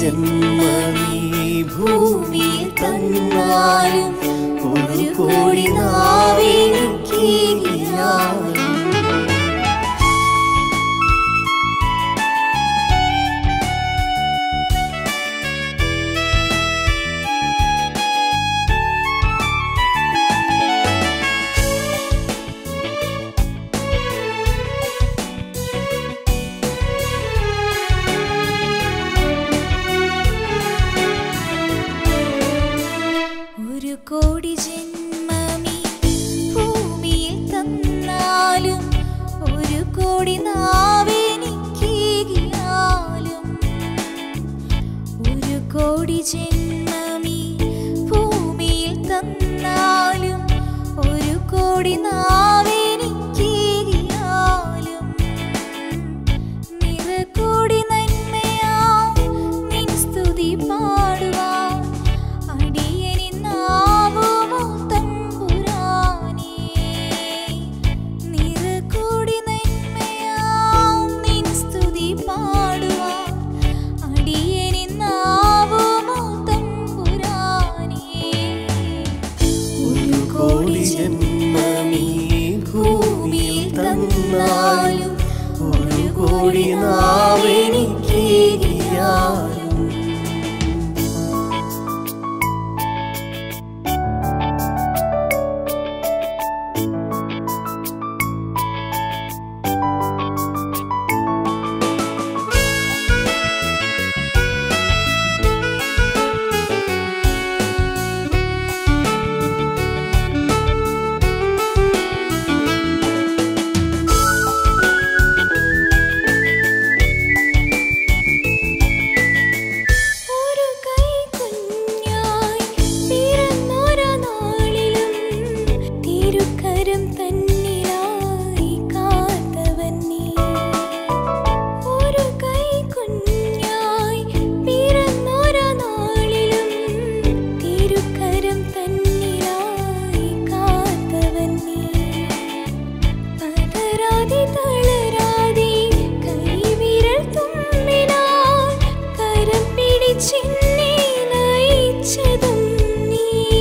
ജന്മമീ ഭൂമിയിൽ തന്നാലും ഒരു കോടി നാവെനിക്കില്ലാലും ഒരു കോടി ജന്മമീ ഭൂമിയിൽ തന്നാലും ഒരു കോടി നാവെനിക്കിയാലും ഒരു കോടി ജന്മമീ ഭൂമിയിൽ തന്നാലും ഒരു കോടി നാവെനിക്കിയാലും നിറകോടി നന്മയാം നിൻ സ്തുതി പാടുവാൻ അടിയനിന്നാവുമോ തമ്പുരാനേ നിറകോടി നന്മയാം നിൻ സ്തുതി പാടുവാൻ അടിയനിന്നാവുമോ തമ്പുരാനേ ഒരു കോടി ജന്മമീ ഭൂമിയിൽ തന്നാലും ഒരു കോടി നാവെനിക്കില്ലാലും ഒരു കൈ കുഞ്ഞായി പിറന്നൊരു നാളിലും തിരുക്കരം തന്നിലായി കാത്തവൻ നീ ഒരു കൈ കുഞ്ഞായി പിറന്നൊരു നാളിലും തിരുക്കരം തന്നിലായി കാത്തവൻ നീ പതരാതെ തളരാതെ കൈവിരൽ തുമ്പിനാൽ കരം പിടിച്ചെന്നെ നയിച്ചതും നീ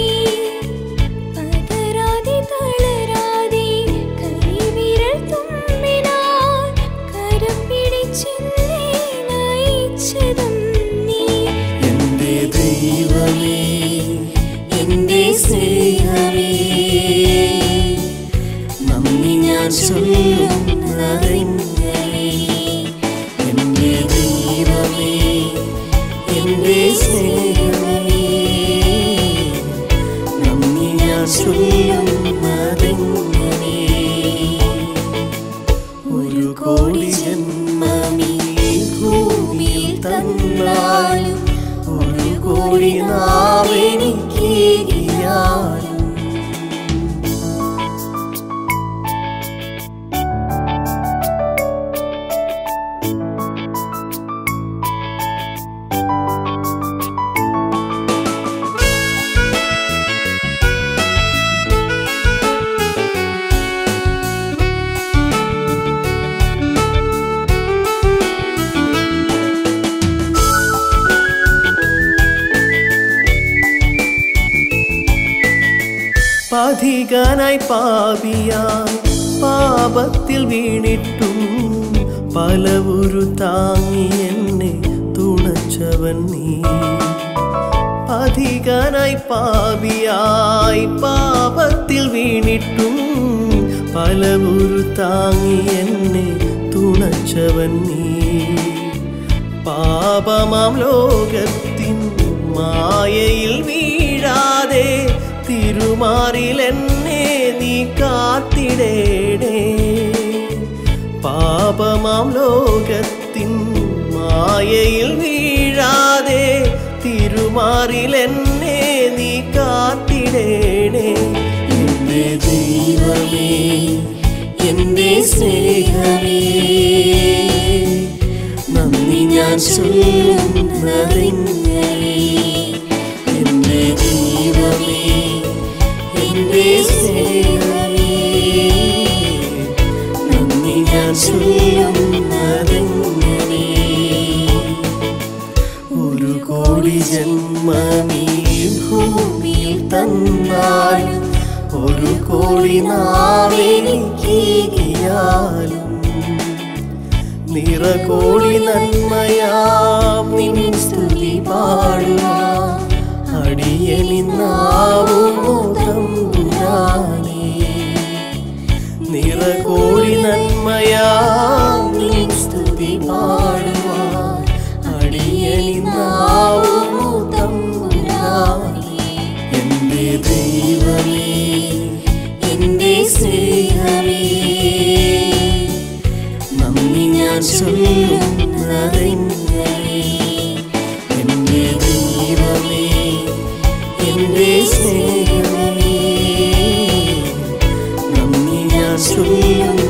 പതരാതെ തളരാതെ കൈവിരൽ തുമ്പിനാൽ കരം പിടിച്ചെന്നെ നയിച്ചതും നീ എന്റെ ദൈവമേ എന്റെ സ്നേഹമേ നന്ദി ഞാൻ ചൊല്ലുന്നതെങ്ങനെ എന്റെ ദൈവമേ എന്റെ സ്നേഹമേ നന്ദി ഞാൻ ചൊല്ലുന്നതെങ്ങനെ ഒരു കോടി ജന്മമീ ഭൂമിയിൽ തന്നാലും ഒരു കോടി നാവെനിക്കില്ലാലും പഥികനായി പാപിയായി പാപത്തിൽ വീണിട്ടും പലവുരു താങ്ങി എന്നെ തുണച്ചവൻ നീ പഥികനായി പാപിയായി പാപത്തിൽ വീണിട്ടും പലവുരു താങ്ങി എന്നെ തുണച്ചവൻ നീ പാപമാം ലോകത്തിൻ മായയിൽ വീഴാതെ തിരുമാറിൽ എന്നെ നീ കാത്തിടേടേ പാപമാം ലോകത്തിൻ മായയിൽ വീഴാതെ തിരുമാറിൽ എന്നെ നീ കാത്തിടേണേ എന്റെ ദൈവമേ എന്റെ സ്നേഹമേ നന്ദി ഞാൻ ചൊല്ലുന്നതെങ്ങനെ എന്റെ ദൈവമേ എന്റെ സ്നേഹമേ നന്ദി ഞാൻ ചൊല്ലുന്നതെങ്ങനെ ഒരു ഒരു കോടി നാവെനിക്കേകിയാലും നിറകോടി നന്മയാം നിൻ സ്തുതി പാടുവാൻ അടിയനിന്നാവുമോ തമ്പുരാനേ നിറകോടി നന്മയാം നിൻ സ്തുതി പാടുവാൻ അടിയനിന്നാവുമോ തമ്പുരാനേ എൻ്റെ ദൈവമേ എൻ്റെ സ്നേഹമേ നന്ദി ഞാൻ ചൊല്ലുന്നതെങ്ങനെ എൻ്റെ ദൈവമേ എൻ്റെ സ്നേഹമേ നന്ദി ഞാൻ ചൊല്ലുന്നതെങ്ങനെ